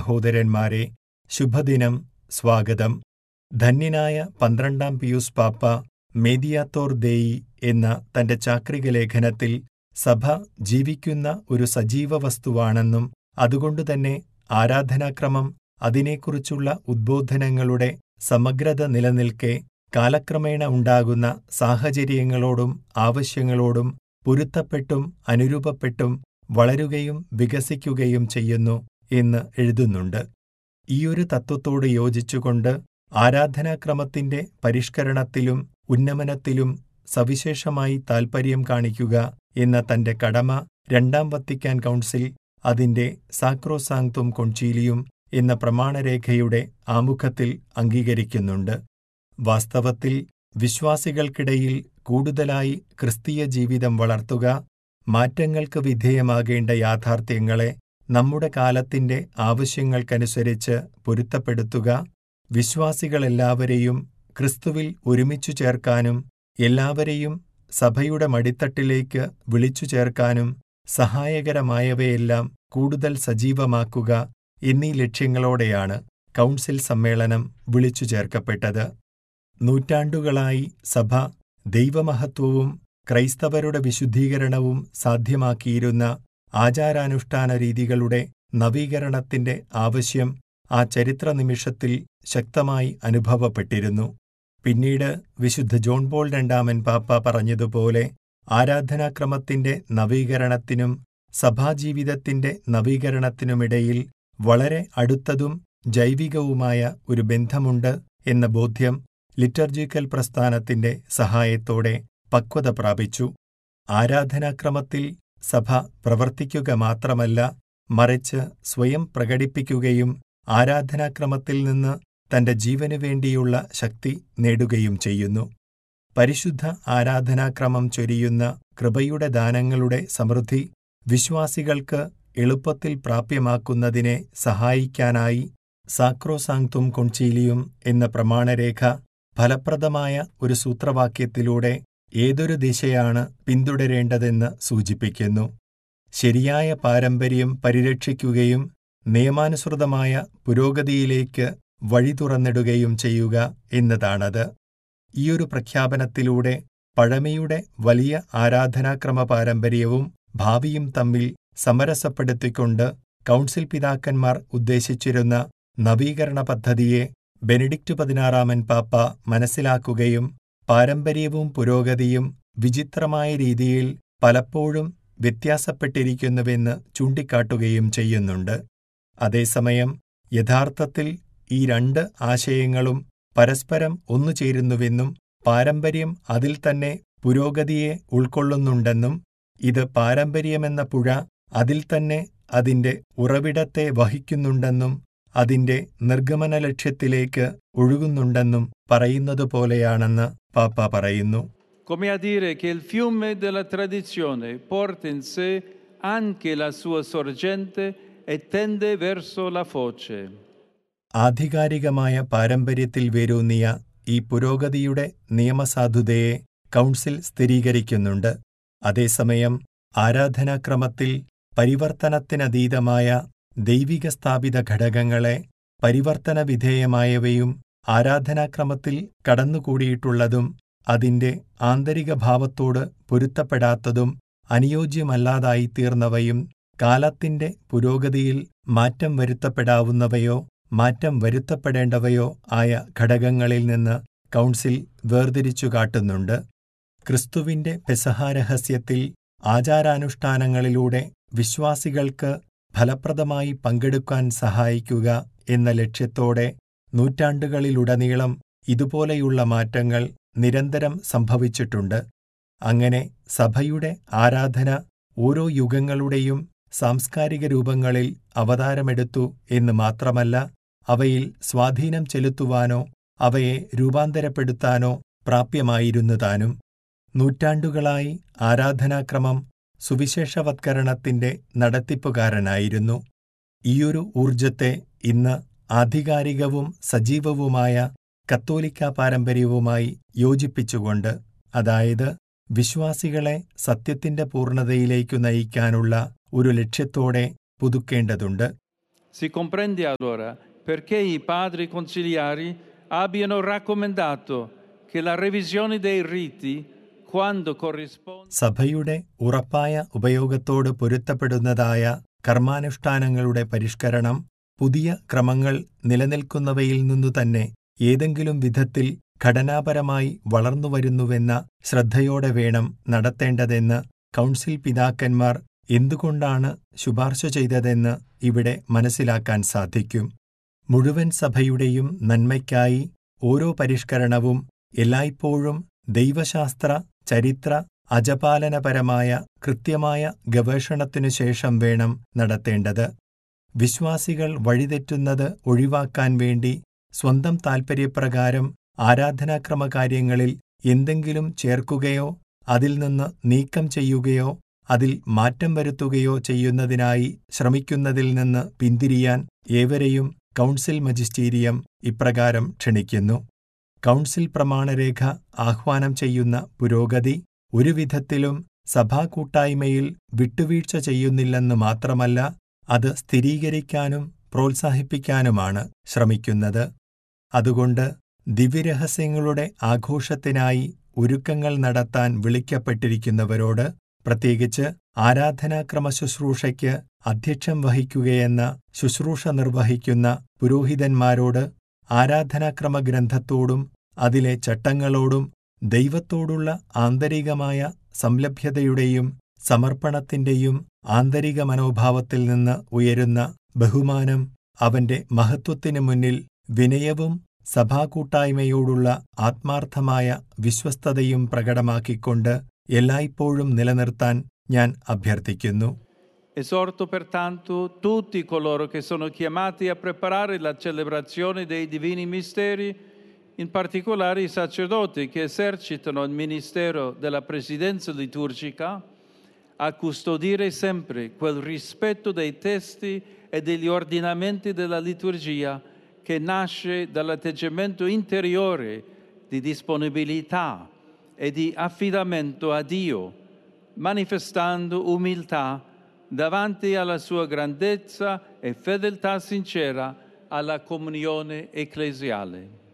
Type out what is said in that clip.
സഹോദരന്മാരെ ശുഭദിനം സ്വാഗതം ധന്യനായ പന്ത്രണ്ടാം പിയൂസ് പാപ്പ മേദിയാത്തോർ ദേയി എന്ന തന്റെ ചാക്രിക ലേഖനത്തിൽ സഭ ജീവിക്കുന്ന ഒരു സജീവ വസ്തുവാണെന്നും അതുകൊണ്ടുതന്നെ ആരാധനാക്രമം അതിനെക്കുറിച്ചുള്ള ഉദ്ബോധനങ്ങളുടെ സമഗ്രത നിലനിൽക്കെ കാലക്രമേണ ഉണ്ടാകുന്ന സാഹചര്യങ്ങളോടും ആവശ്യങ്ങളോടും പൊരുത്തപ്പെട്ടും അനുരൂപപ്പെട്ടും വളരുകയും വികസിക്കുകയും ചെയ്യുന്നു എന്ന് എഴുതുന്നുണ്ട് ഈയൊരു തത്വത്തോട് യോജിച്ചുകൊണ്ട് ആരാധനാക്രമത്തിന്റെ പരിഷ്കരണത്തിലും ഉന്നമനത്തിലും സവിശേഷമായി താൽപര്യം കാണിക്കുക എന്ന തന്റെ കടമ രണ്ടാം വത്തിക്കാൻ കൗൺസിൽ അതിന്റെ സാക്രോസാങ്തും കൊൺചീലിയും എന്ന പ്രമാണരേഖയുടെ ആമുഖത്തിൽ അംഗീകരിക്കുന്നുണ്ട് വാസ്തവത്തിൽ വിശ്വാസികൾക്കിടയിൽ കൂടുതലായി ക്രിസ്തീയ ജീവിതം വളർത്തുക മാറ്റങ്ങൾക്ക് വിധേയമാകേണ്ട യാഥാർത്ഥ്യങ്ങളെ നമ്മുടെ കാലത്തിന്റെ ആവശ്യങ്ങൾക്കനുസരിച്ച് പൊരുത്തപ്പെടുത്തുക വിശ്വാസികളെല്ലാവരെയും ക്രിസ്തുവിൽ ഒരുമിച്ചു ചേർക്കാനും എല്ലാവരെയും സഭയുടെ മടിത്തട്ടിലേക്ക് വിളിച്ചു ചേർക്കാനും സഹായകരമായവയെല്ലാം കൂടുതൽ സജീവമാക്കുക എന്നീ ലക്ഷ്യങ്ങളോടെയാണ് കൗൺസിൽ സമ്മേളനം വിളിച്ചു ചേർക്കപ്പെട്ടത് നൂറ്റാണ്ടുകളായി സഭ ദൈവമഹത്വവും ക്രൈസ്തവരുടെ വിശുദ്ധീകരണവും സാധ്യമാക്കിയിരുന്ന ആചാരാനുഷ്ഠാന രീതികളുടെ നവീകരണത്തിന്റെ ആവശ്യം ആ ചരിത്ര നിമിഷത്തിൽ ശക്തമായി അനുഭവപ്പെട്ടിരുന്നു പിന്നീട് വിശുദ്ധ ജോൺ പോൾ രണ്ടാമൻ പാപ്പ പറഞ്ഞതുപോലെ ആരാധനാക്രമത്തിന്റെ നവീകരണത്തിനും സഭാജീവിതത്തിന്റെ നവീകരണത്തിനുമിടയിൽ വളരെ അടുത്തതും ജൈവികവുമായ ഒരു ബന്ധമുണ്ട് എന്ന ബോധ്യം ലിറ്റർജിക്കൽ പ്രസ്ഥാനത്തിന്റെ സഹായത്തോടെ പക്വത പ്രാപിച്ചു ആരാധനാക്രമത്തിൽ സഭ പ്രവർത്തിക്കുക മാത്രമല്ല മറിച്ച് സ്വയം പ്രകടിപ്പിക്കുകയും ആരാധനാക്രമത്തിൽ നിന്ന് തന്റെ ജീവനു വേണ്ടിയുള്ള ശക്തി നേടുകയും ചെയ്യുന്നു പരിശുദ്ധ ആരാധനാക്രമം ചൊരിയുന്ന കൃപയുടെ ദാനങ്ങളുടെ സമൃദ്ധി വിശ്വാസികൾക്ക് എളുപ്പത്തിൽ പ്രാപ്യമാക്കുന്നതിനെ സഹായിക്കാനായി സാക്രോസാങ്തും കൊൺചീലിയും എന്ന പ്രമാണരേഖ ഫലപ്രദമായ ഒരു സൂത്രവാക്യത്തിലൂടെ ഏതൊരു ദിശയാണ് പിന്തുടരേണ്ടതെന്ന് സൂചിപ്പിക്കുന്നു ശരിയായ പാരമ്പര്യം പരിരക്ഷിക്കുകയും നിയമാനുസൃതമായ പുരോഗതിയിലേക്ക് വഴി തുറന്നിടുകയും ചെയ്യുക എന്നതാണത് ഈയൊരു പ്രഖ്യാപനത്തിലൂടെ പഴമയുടെ വലിയ ആരാധനാക്രമ പാരമ്പര്യവും ഭാവിയും തമ്മിൽ സമരസപ്പെടുത്തിക്കൊണ്ട് കൗൺസിൽ പിതാക്കന്മാർ ഉദ്ദേശിച്ചിരുന്ന നവീകരണ പദ്ധതിയെ ബെനഡിക്റ്റ് പതിനാറാമൻ പാപ്പ മനസ്സിലാക്കുകയും പാരമ്പര്യവും പുരോഗതിയും വിചിത്രമായ രീതിയിൽ പലപ്പോഴും വ്യത്യാസപ്പെട്ടിരിക്കുന്നുവെന്ന് ചൂണ്ടിക്കാട്ടുകയും ചെയ്യുന്നുണ്ട് അതേസമയം യഥാർത്ഥത്തിൽ ഈ രണ്ട് ആശയങ്ങളും പരസ്പരം ഒന്നുചേരുന്നുവെന്നും പാരമ്പര്യം അതിൽ തന്നെ പുരോഗതിയെ ഉൾക്കൊള്ളുന്നുണ്ടെന്നും ഇത് പാരമ്പര്യമെന്ന പുഴ അതിൽ തന്നെ അതിന്റെ ഉറവിടത്തെ വഹിക്കുന്നുണ്ടെന്നും അതിന്റെ നിർഗമന ലക്ഷ്യത്തിലേക്ക് ഒഴുകുന്നുണ്ടെന്നും പറയുന്നതുപോലെയാണെന്ന് പാപ്പ പറയുന്നു come a dire che il fiume della tradizione porta in sé anche la sua sorgente e tende verso la foce. ആധികാരികമായ പാരമ്പര്യത്തിൽ വേരൂന്നിയ ഈ പുരോഗതിയുടെ നിയമസാധുതയെ കൗൺസിൽ സ്ഥിരീകരിക്കുന്നുണ്ട് അതേസമയം ആരാധനാക്രമത്തിൽ പരിവർത്തനത്തിനതീതമായ ദൈവിക സ്ഥാപിത ഘടകങ്ങളെ പരിവർത്തന വിധേയമായവയും ആരാധനാക്രമത്തിൽ കടന്നുകൂടിയിട്ടുള്ളതും അതിന്റെ ആന്തരിക ഭാവത്തോട് പൊരുത്തപ്പെടാത്തതും അനുയോജ്യമല്ലാതായിത്തീർന്നവയും കാലത്തിന്റെ പുരോഗതിയിൽ മാറ്റം വരുത്തപ്പെടാവുന്നവയോ മാറ്റം വരുത്തപ്പെടേണ്ടവയോ ആയ ഘടകങ്ങളിൽ നിന്ന് കൗൺസിൽ വേർതിരിച്ചു കാട്ടുന്നുണ്ട് ക്രിസ്തുവിന്റെ പെസഹാരഹസ്യത്തിൽ ആചാരാനുഷ്ഠാനങ്ങളിലൂടെ വിശ്വാസികൾക്ക് ഫലപ്രദമായി പങ്കെടുക്കാൻ സഹായിക്കുക എന്ന ലക്ഷ്യത്തോടെ നൂറ്റാണ്ടുകളിലുടനീളം ഇതുപോലെയുള്ള മാറ്റങ്ങൾ നിരന്തരം സംഭവിച്ചിട്ടുണ്ട് അങ്ങനെ സഭയുടെ ആരാധന ഓരോ യുഗങ്ങളുടെയും സാംസ്കാരിക രൂപങ്ങളിൽ അവതാരമെടുത്തു എന്ന് മാത്രമല്ല അവയിൽ സ്വാധീനം ചെലുത്തുവാനോ അവയെ രൂപാന്തരപ്പെടുത്താനോ പ്രാപ്യമായിരുന്നതാനും നൂറ്റാണ്ടുകളായി ആരാധനാക്രമം സുവിശേഷവത്കരണത്തിന്റെ നടത്തിപ്പുകാരനായിരുന്നു ഈയൊരു ഊർജത്തെ ഇന്ന് ആധികാരികവും സജീവവുമായ കത്തോലിക്ക പാരമ്പര്യവുമായി യോജിപ്പിച്ചുകൊണ്ട് അതായത് വിശ്വാസികളെ സത്യത്തിന്റെ പൂർണ്ണതയിലേക്കു നയിക്കാനുള്ള ഒരു ലക്ഷ്യത്തോടെ പുതുക്കേണ്ടതുണ്ട് Si comprende allora perché i padri conciliari abbiano raccomandato che la revisione dei riti, quando corrisponde സഭയുടെ ഉറപ്പായ ഉപയോഗത്തോട് പൊരുത്തപ്പെടുന്നതായ കർമാനുഷ്ഠാനങ്ങളുടെ പരിഷ്കരണം പുതിയ ക്രമങ്ങൾ നിലനിൽക്കുന്നവയിൽ നിന്നു തന്നെ ഏതെങ്കിലും വിധത്തിൽ ഘടനാപരമായി വളർന്നുവരുന്നുവെന്ന ശ്രദ്ധയോടെ വേണം നടത്തേണ്ടതെന്ന് കൗൺസിൽ പിതാക്കന്മാർ എന്തുകൊണ്ടാണ് ശുപാർശ ചെയ്തതെന്ന് ഇവിടെ മനസ്സിലാക്കാൻ സാധിക്കും മുഴുവൻ സഭയുടെയും നന്മയ്ക്കായി ഓരോ പരിഷ്കരണവും എല്ലായ്പ്പോഴും ദൈവശാസ്ത്ര ചരിത്ര അജപാലനപരമായ കൃത്യമായ ഗവേഷണത്തിനു ശേഷം വേണം നടത്തേണ്ടത് വിശ്വാസികൾ വഴിതെറ്റുന്നത് ഒഴിവാക്കാൻ വേണ്ടി സ്വന്തം താൽപ്പര്യപ്രകാരം ആരാധനാക്രമ കാര്യങ്ങളിൽ എന്തെങ്കിലും ചേർക്കുകയോ അതിൽ നിന്ന് നീക്കം ചെയ്യുകയോ അതിൽ മാറ്റം വരുത്തുകയോ ചെയ്യുന്നതിനായി ശ്രമിക്കുന്നതിൽ നിന്ന് പിന്തിരിയാൻ ഏവരെയും കൗൺസിൽ മജിസ്റ്റീരിയം ഇപ്രകാരം ക്ഷണിക്കുന്നു കൗൺസിൽ പ്രമാണരേഖ ആഹ്വാനം ചെയ്യുന്ന പുരോഗതി ഒരു വിധത്തിലും സഭാകൂട്ടായ്മയിൽ വിട്ടുവീഴ്ച ചെയ്യുന്നില്ലെന്ന് മാത്രമല്ല അത് സ്ഥിരീകരിക്കാനും പ്രോത്സാഹിപ്പിക്കാനുമാണ് ശ്രമിക്കുന്നത് അതുകൊണ്ട് ദിവ്യരഹസ്യങ്ങളുടെ ആഘോഷത്തിനായി ഒരുക്കങ്ങൾ നടത്താൻ വിളിക്കപ്പെട്ടിരിക്കുന്നവരോട് പ്രത്യേകിച്ച് ആരാധനാക്രമ ശുശ്രൂഷയ്ക്ക് അധ്യക്ഷം വഹിക്കുകയെന്ന ശുശ്രൂഷ നിർവഹിക്കുന്ന പുരോഹിതന്മാരോട് ആരാധനാക്രമ ഗ്രന്ഥത്തോടും അതിലെ ചട്ടങ്ങളോടും ദൈവത്തോടുള്ള ആന്തരികമായ സംലഭ്യതയുടെയും സമർപ്പണത്തിന്റെയും ആന്തരിക മനോഭാവത്തിൽ നിന്ന് ഉയരുന്ന ബഹുമാനം അവന്റെ മഹത്വത്തിനു മുന്നിൽ വിനയവും സഭാകൂട്ടായ്മയോടുള്ള ആത്മാർത്ഥമായ വിശ്വസ്തതയും പ്രകടമാക്കിക്കൊണ്ട് എല്ലായ്പ്പോഴും നിലനിർത്താൻ ഞാൻ അഭ്യർത്ഥിക്കുന്നു Esorto pertanto tutti coloro che sono chiamati a preparare la celebrazione dei divini misteri, in particolare i sacerdoti che esercitano il ministero della presidenza liturgica, a custodire sempre quel rispetto dei testi e degli ordinamenti della liturgia che nasce dall'atteggiamento interiore di disponibilità e di affidamento a Dio, manifestando umiltà davanti alla sua grandezza e fedeltà sincera alla comunione ecclesiale.